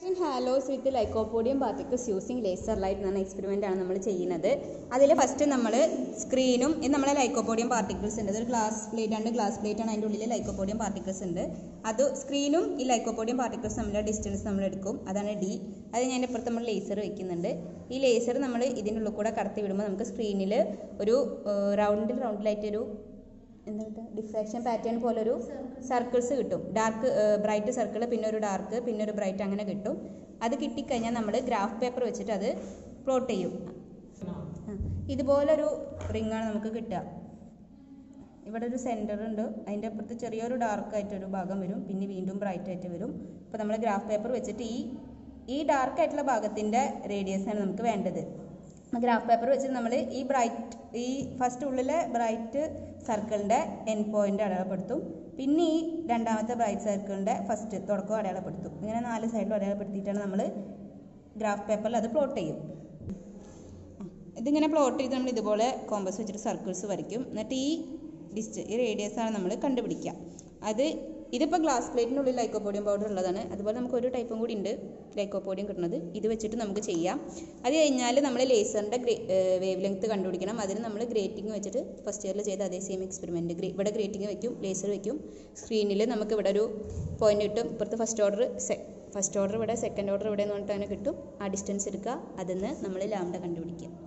Hallows with lycopodium particles using laser light എന്ന experiment ആണ് നമ്മൾ ചെയ്യുന്നത് അതിൽ ഫസ്റ്റ് നമ്മൾ സ്ക്രീനും ഇത് നമ്മളെ ലൈക്കോപോഡിയം പാർട്ടിക്കിൾസ് ഉണ്ട് ഇതൊരു ഗ്ലാസ് പ്ലേറ്റ് ആണ് ഗ്ലാസ് പ്ലേറ്റ് ആണ് അതിൻ്റെ ഉള്ളിൽ ലൈക്കോപോഡിയം പാർട്ടിക്കിൾസ് ഉണ്ട് അത് സ്ക്രീനും ഈ ലൈക്കോപോഡിയം പാർട്ടിക്കിൾസ് തമ്മിലുള്ള ഡിസ്റ്റൻസ് നമ്മൾ എടുക്കും അതാണ് ഡി അത് ഞാൻ ഇപ്പുറത്ത് നമ്മൾ ലേസർ വെക്കുന്നുണ്ട് ഈ ലേസർ നമ്മൾ ഇതിൻ്റെ ഉള്ളിൽ കൂടെ കടത്തി വിടുമ്പോൾ നമുക്ക് സ്ക്രീനിൽ ഒരു റൗണ്ടിൽ റൗണ്ടിലായിട്ടൊരു എന്താ കിട്ടുക ഡിഫ്രാക്ഷൻ പാറ്റേൺ പോലെ ഒരു സർക്കിൾസ് കിട്ടും ഡാർക്ക് ബ്രൈറ്റ് സർക്കിൾ പിന്നെ ഒരു ഡാർക്ക് പിന്നെ ഒരു ബ്രൈറ്റ് അങ്ങനെ കിട്ടും അത് കിട്ടിക്കഴിഞ്ഞാൽ നമ്മൾ ഗ്രാഫ് പേപ്പർ വെച്ചിട്ട് അത് പ്ലോട്ട് ചെയ്യും ആ. ഇതുപോലൊരു റിങ്ങാണ് നമുക്ക് കിട്ടുക ഇവിടെ ഒരു സെൻറ്റർ ഉണ്ട് അതിൻ്റെ അപ്പുറത്ത് ചെറിയൊരു ഡാർക്ക് ആയിട്ടൊരു ഭാഗം വരും പിന്നെ വീണ്ടും ബ്രൈറ്റ് ആയിട്ട് വരും അപ്പോൾ നമ്മൾ ഗ്രാഫ് പേപ്പർ വെച്ചിട്ട് ഈ ഈ ഡാർക്ക് ആയിട്ടുള്ള ഭാഗത്തിൻ്റെ റേഡിയസാണ് നമുക്ക് വേണ്ടത് ഗ്രാഫ് പേപ്പർ വെച്ചിട്ട് നമ്മൾ ഈ ബ്രൈറ്റ് ഈ ഫസ്റ്റ് ഉള്ളിലെ ബ്രൈറ്റ് സർക്കിളിൻ്റെ എൻ പോയിന്റ് അടയാളപ്പെടുത്തും പിന്നെ ഈ രണ്ടാമത്തെ ബ്രൈറ്റ് സർക്കിളിൻ്റെ ഫസ്റ്റ് തുടക്കം അടയാളപ്പെടുത്തും ഇങ്ങനെ നാല് സൈഡിലും അടയാളപ്പെടുത്തിയിട്ടാണ് നമ്മൾ ഗ്രാഫ് പേപ്പറിൽ അത് പ്ലോട്ട് ചെയ്യും ഇതിങ്ങനെ പ്ലോട്ട് ചെയ്ത് നമ്മൾ ഇതുപോലെ കോമ്പസ് വെച്ചിട്ട് സർക്കിൾസ് വരയ്ക്കും എന്നിട്ട് ഈ ഡിസ്റ്റ് ഈ റേഡിയസ് ആണ് നമ്മൾ കണ്ടുപിടിക്കുക അത് ഇതിപ്പോൾ ഗ്ലാസ് പ്ലേറ്റിനുള്ളിൽ ലൈക്കോപോഡിയം പൗഡർ ഉള്ളതാണ് അതുപോലെ നമുക്ക് ഒരു ടൈപ്പും കൂടി ഉണ്ട് ലൈക്കോപോഡിയം കിട്ടുന്നത് ഇത് വെച്ചിട്ട് നമുക്ക് ചെയ്യാം അത് കഴിഞ്ഞാൽ നമ്മൾ ലേസറിൻ്റെ വേവ് ലെങ്ത് കണ്ടുപിടിക്കണം അതിന് നമ്മൾ ഗ്രേറ്റിംഗ് വെച്ചിട്ട് ഫസ്റ്റ് ഇയറിൽ ചെയ്ത അതേ സെയിം എക്സ്പെരിമെൻറ്റ് ഇവിടെ ഗ്രേറ്റിംഗ് വെക്കും ലേസർ വെക്കും സ്ക്രീനിൽ നമുക്ക് ഇവിടെ ഒരു പോയിന്റ് കിട്ടും ഇപ്പുറത്ത് ഫസ്റ്റ് ഓർഡർ ഫസ്റ്റ് ഓർഡർ ഇവിടെ സെക്കൻഡ് ഓർഡർ ഇവിടെ എന്ന് പറഞ്ഞിട്ട് അങ്ങനെ കിട്ടും ആ ഡിസ്റ്റൻസ് എടുക്കുക അതിൽ നിന്ന് നമ്മൾ ലാംഡ കണ്ടുപിടിക്കുക